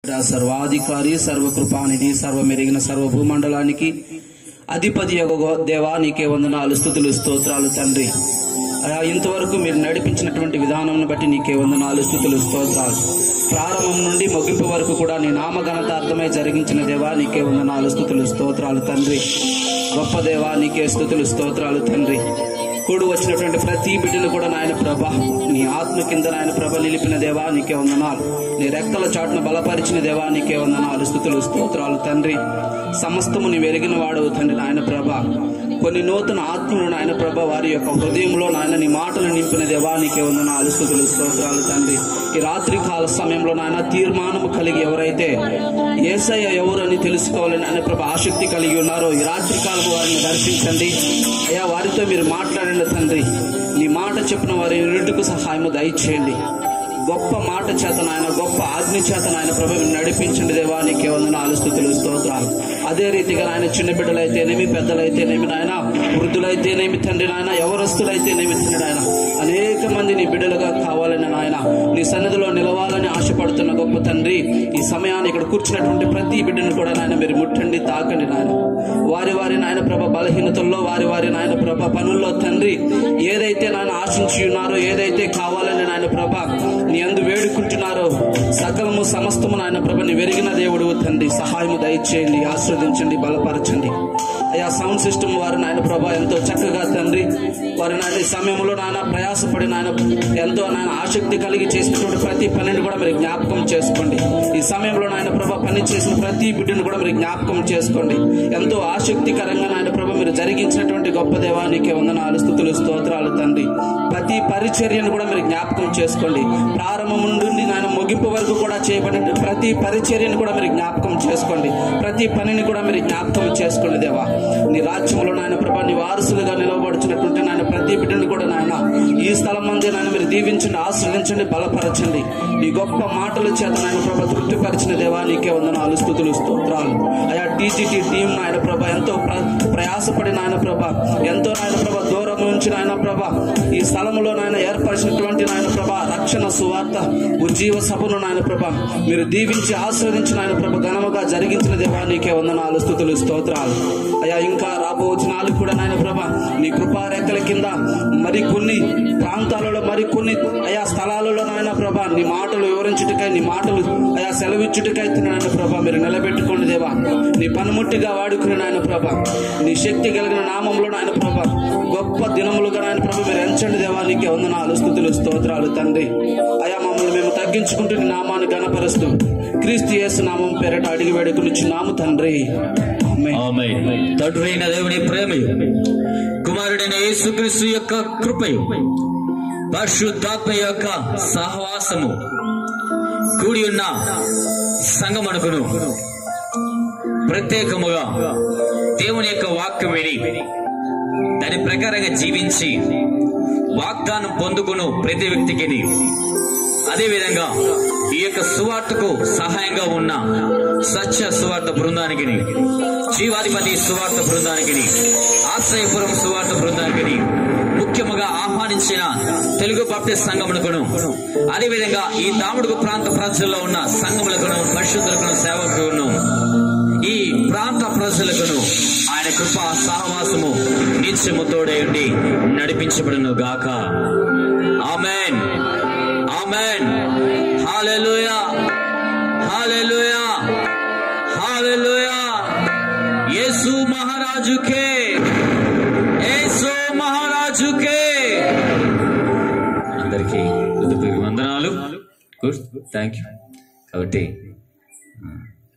రా సర్వాధికారి సర్వకృపానిధి సర్వమెరిగిన సర్వ భూమండలానికి అధిపతి యొక్క దేవా నీకే వందనాలు స్థుతులు స్తోత్రాలు తండ్రి అయా ఇంతవరకు మీరు నడిపించినటువంటి విధానం బట్టి నీకే వందనాలు స్థుతులు స్తోత్రాలు ప్రారంభం నుండి ముగింపు వరకు కూడా నీ నామఘనత అర్థమై జరిగించిన దేవా నీకే వందనాలు స్థుతులు స్తోత్రాలు తండ్రి గొప్ప దేవా నీకే స్థుతులు స్తోత్రాలు తండ్రి కూడు వచ్చినటువంటి ప్రతి బిడ్డను కూడా నాయన ప్రభ నీ ఆత్మ కింద నాయన ప్రభ నిలిపిన దేవా నీకే వందనాలు నీ రెక్కల చాటును బలపరిచిన దేవా నీకే వందనాలు స్థుతులు స్తోత్రాలు తండ్రి సమస్తము నీ వెరిగిన వాడవు తండ్రి నాయన ప్రభ కొన్ని నూతన ఆత్మలు నాయన ప్రభ వారి యొక్క హృదయంలో నాయన నీ మాటలు నింపిన దేవా నీకే వందనాలు స్థుతులు స్తోత్రాలు తండ్రి ఈ రాత్రి కాల సమయంలో నాయన తీర్మానము కలిగి ఎవరైతే ఏసయ్య ఎవరు అని తెలుసుకోవాలని ఆయన ప్రభ ఆసక్తి కలిగి ఉన్నారో ఈ రాత్రి కాలం వారిని దర్శించండి అయ్యా వారితో మీరు మాట్లాడండి తండ్రి నీ మాట చెప్పిన వారి రెండుకు సహాయము దయచేయండి గొప్ప మాట చేత నాయన గొప్ప ఆజ్ఞ చేత నాయన ప్రభు నడిపించండి దేవా నీకే వందనాలు స్థుతులు స్తోత్రాలు అదే రీతిగా నాయన చిన్న బిడ్డలైతేనేమి పెద్దలైతేనేమి నాయన వృద్ధులైతేనేమి తండ్రి నాయన ఎవరస్తులైతేనేమి తండ్రి నాయన అనేక మంది నీ బిడ్డలుగా కావాలని నాయన నీ సన్నిధిలో నిలవాలని ఆశపడుతున్న గొప్ప తండ్రి ఈ సమయాన్ని ఇక్కడ కూర్చున్నటువంటి ప్రతి బిడ్డను కూడా నాయన మీరు ముట్టండి తాకండి నాయన వారి వారి నాయన ప్రభ బలహీనతల్లో వారి వారి నాయన ప్రభ పనుల్లో తండ్రి ఏదైతే నాయన ఆశించి ఉన్నారో ఏదైతే కావాలని నాయన ప్రభ నీ అందు వేడుకుంటున్నారో సకలము సమస్తము నాయన ప్రభ నీ వెరిగిన దేవుడు తండ్రి సహాయము దయచేయండి ఆస్వాదించండి బలపరచండి అయ్యా సౌండ్ సిస్టమ్ వారు నాయన ప్రభా ఎంతో చక్కగా తండ్రి వారి నాయన ఈ సమయంలో నాయన ప్రయాసపడి నాయన ఎంతో నాయన ఆసక్తి కలిగి చేసినటువంటి ప్రతి పనిని కూడా మీరు జ్ఞాపకం చేసుకోండి ఈ సమయంలో నాయన ప్రభ పని చేసిన ప్రతి బిడ్డను కూడా మీరు జ్ఞాపకం చేసుకోండి ఎంతో ఆసక్తికరంగా నాయన ప్రభ మీరు జరిగించినటువంటి గొప్ప దేవానికి వందనాలు స్థుతులు స్తోత్రాలు తండ్రి ప్రతి పరిచర్యను కూడా మీరు జ్ఞాపకం చేసుకోండి ప్రారంభం నుండి నాయన ముగింపు వరకు కూడా చేయబడిన ప్రతి పరిచర్యను కూడా మీరు జ్ఞాపకం చేసుకోండి ప్రతి పనిని కూడా మీరు జ్ఞాపకం చేసుకోండి దేవా నీ రాజ్యంలో నాయన ప్రభా నీ వారసులుగా నిలవబడుచున్నటువంటి నాయన ప్రతి బిడ్డను కూడా నాయన ఈ స్థలం మంది నాయన మీరు దీవించండి ఆశ్రయించండి బలపరచండి నీ గొప్ప మాటల చేత నాయన ప్రభ తృప్తిపరిచిన దేవా నీకే వందనాలు స్థుతులు స్తోత్రాలు అయా టీజీటీ టీం నాయన ప్రభ ఎంతో ప్ర- ప్రయాసపడి నాయన ప్రభ ఎంతో నాయన ప్రభ దూరం నుంచి నాయన ప్రభ ఈ స్థలంలో నాయన ఏర్పరిచినటువంటి నాయన ప్రభ రక్షణ సువార్త ఉజ్జీవ సభను నాయన ప్రభ మీరు దీవించి ఆశ్రవదించిన నాయన ప్రభ ఘనముగా జరిగించిన దేవా నీకే వందనాలు స్థుతులు స్తోత్రాలు అయా ఇంకా రాబోతున్నాలు కూడా నాయన ప్రభ నీ కృపా రెక్కల కింద మరి కొన్ని ప్రాంతాలలో మరి కొన్ని అయా స్థలాలలో నాయన ప్రభ నీ మాటలు వివరించుటకై నీ మాటలు అయా సెలవిచ్చుటకై నాయన ప్రభ మీరు నిలబెట్టుకోండి దేవా నీ పనిముట్టిగా వాడుకుని నాయన ప్రభ నీ శక్తి కలిగిన నామంలో నాయన ప్రభ గొప్ప దినములుగా నాయన ప్రభ మీరు ఎంచండి దేవా నీకే వందనాలు స్థుతులు స్తోత్రాలు తండ్రి అయా మమ్మల్ని మేము తగ్గించుకుంటూ నీ నామాన్ని గణపరుస్తూ క్రీస్తు యేసు నామం పేరట అడిగి వేడుకుని నాము తండ్రి ఆమేన్. ఆమె తండ్రైన దేవుని ప్రేమయు కుమారుడైన యేసుక్రీస్తు యొక్క కృపయు పరిశుద్ధాత్మ యొక్క సహవాసము కూడి ఉన్న సంగమనుకును ప్రత్యేకముగా దేవుని యొక్క వాక్యం విని దాని ప్రకారంగా జీవించి వాగ్దానం పొందుకును ప్రతి వ్యక్తికి అదేవిధంగా ఈ యొక్క సువార్తకు సహాయంగా ఉన్న సత్య సువార్త బృందానికి జీవాధిపతి సువార్త బృందానికి ఆశ్రయపురం సువార్త బృందానికి ముఖ్యముగా ఆహ్వానించిన తెలుగు బాప్టిస్ట్ సంఘములకును అదేవిధంగా ఈ దాముడుగు ప్రాంత ప్రజల్లో ఉన్న సంఘములకును పరిశుద్ధులకును సేవకులను ఈ ప్రాంత ప్రజలకును ఆయన కృప సహవాసము నిత్యము తోడేయండి నడిపించబడును గాక amen amen hallelujah hallelujah hallelujah Yesu మహారాజుకే యేసు మహారాజుకే అందరికీ హృదయపూర్వక వందనాలు గుడ్ థ్యాంక్ యూ కాబట్టి